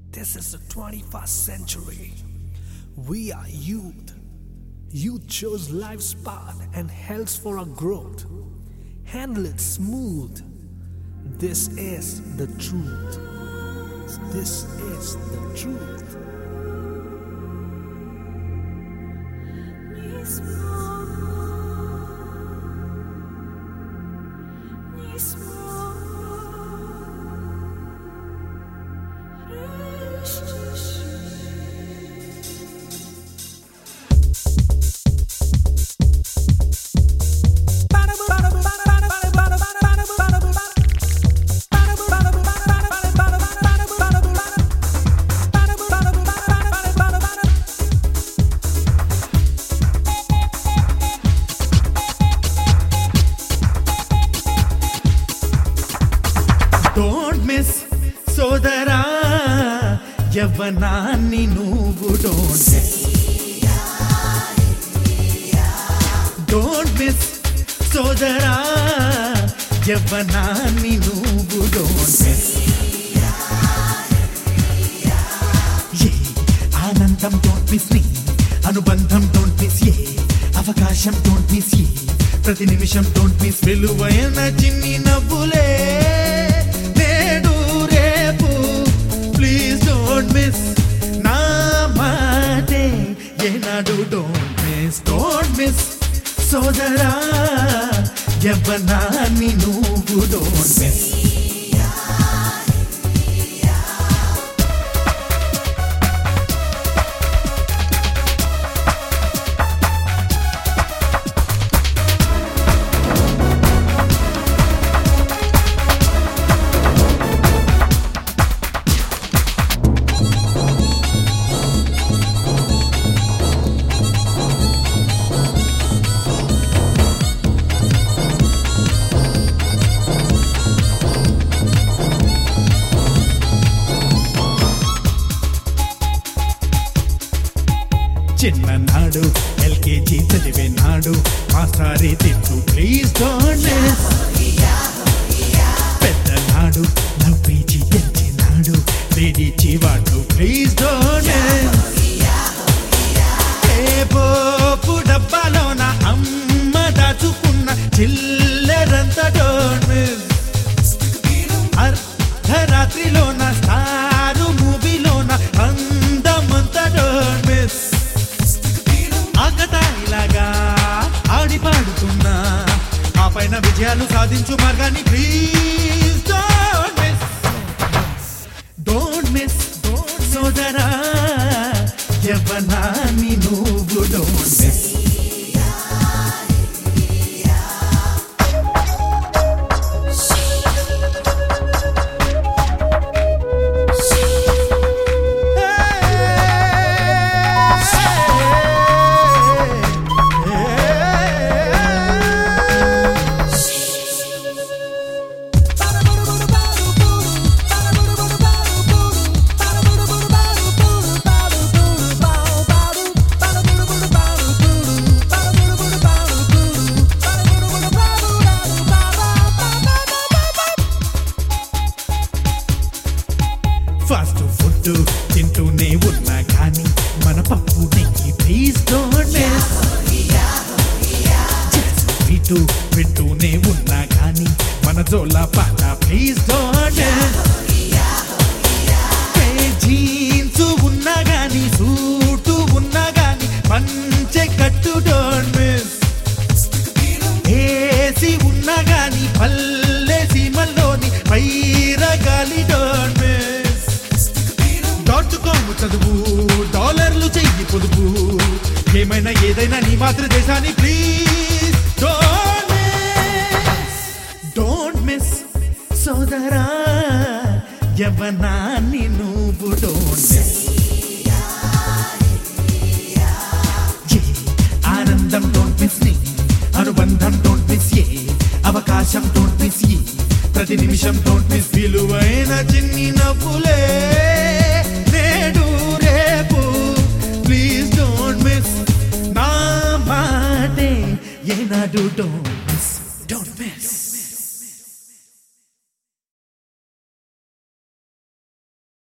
This is the 21st century. We are youth. Youth chose life's path and health for our growth. Handle it smooth. This is the truth. This is the truth. Don't miss సోదరా యవ్వనాన్ని నువ్వు don't miss don't miss సోదరా యవ్వనాన్ని నువ్వు don't miss ఏ ఆనందం don't miss నీ అనుబంధం don't miss ఏ అవకాశం డోంట్ మిస్ ఏ ప్రతి నిమిషం డోంట్ మిస్ విలువైన చిన్ని నవ్వులే నేడు రేపు ప్లీజ్ డోంట్ మిస్ నా మాటే ఏనాడు డోంట్ మిస్ డోంట్ మిస్ సోదరా యవ్వనాన్ని నువ్వు డోంట్ మిస్ చిన్ననాడు ఎల్కేజీ చదివే నాడు మాస్టారి తిట్టు ప్లీజ్ డోంట్ మిస్ పెద్దనాడు నవ్వించి పెంచినాడు వేడిచి వాడు ప్లీజ్ డోంట్ మిస్ ఏ పోపు డబ్బాలోన అమ్మ దాచుకున్న చిల్లరంతా డోంట్ మిస్ అర్ధరాత్రిలోన స్టారు మూవీలోన అందమంతా డోంట్ మిస్ ఆకతాయిలాగా ఆడి పాడుతున్నా ఆ పైన విజయాలు సాధించు మార్గాన్ని please don't miss don't miss don't సోదరా యవ్వనాన్ని నువ్వు డోంట్ మిస్ ఫాస్ట్ ఫుడ్ తింటూనే ఉన్నా కానీ మన పప్పు నెయ్యి ప్లీజ్ డోంట్ మిస్ ఇటు వింటూనే ఉన్నా కానీ మన జోల పాట ప్లీజ్ డోంట్ జీన్స్ ఉన్నా గాని సూటు ఉన్నా గాని పంచె కట్టు డోంట్ మిస్ ఏసి ఉన్నా గాని పల్లె సీమల్లోని పైరగాలి డోంట్ మిస్ డాట్ కామ్ చదువు డాలర్లు చెయ్యి పొదుపు ఏమైనా ఏదైనా నీ మాతృదేశాన్ని please don't miss don't miss సోదరా యవ్వనాన్ని నువ్వు డోంట్ మిస్ ఆనందం డోంట్ మిస్ నీ అనుబంధం డోంట్ మిస్ ఏ అవకాశం డోంట్ మిస్ ఈ ప్రతి నిమిషం డోంట్ మిస్ విలువైన చిన్ని నవ్వులే